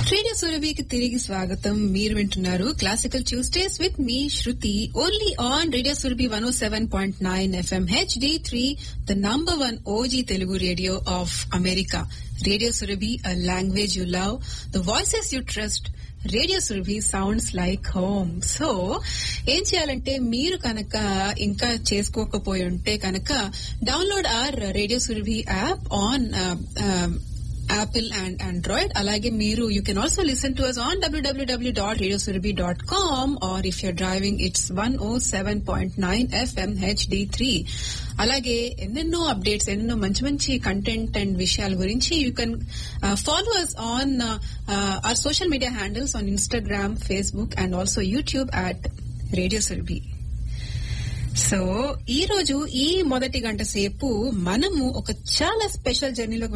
radio సురభికి తిరిగి స్వాగతం మీరు వింటున్నారు classical Tuesdays with me Shruti only on radio Surabhi one O seven point nine FM HD three the number one OG Telugu radio of America radio Surabhi a language you love the voices you trust radio Surabhi sounds like home so ఏం చేయాలంటే మీరు కనుక ఇంకా చేసుకోకపోయి ఉంటే కనుక download our radio Surabhi app on Apple and Android అలాగే మీరు you can also listen to us on WWW dot radio Surabhi dot com or if your driving it's one O seven point nine FM HD three అలాగే ఎన్నెన్నో updates ఎన్నెన్నో మంచి మంచి content and విషయాల గురించి you can follow us on our social media handles on Instagram Facebook and also YouTube at radio Surabhi so ఈ రోజు ఈ మొదటి గంట సేపు మనము ఒక చాలా స్పెషల్ జర్నీలోకి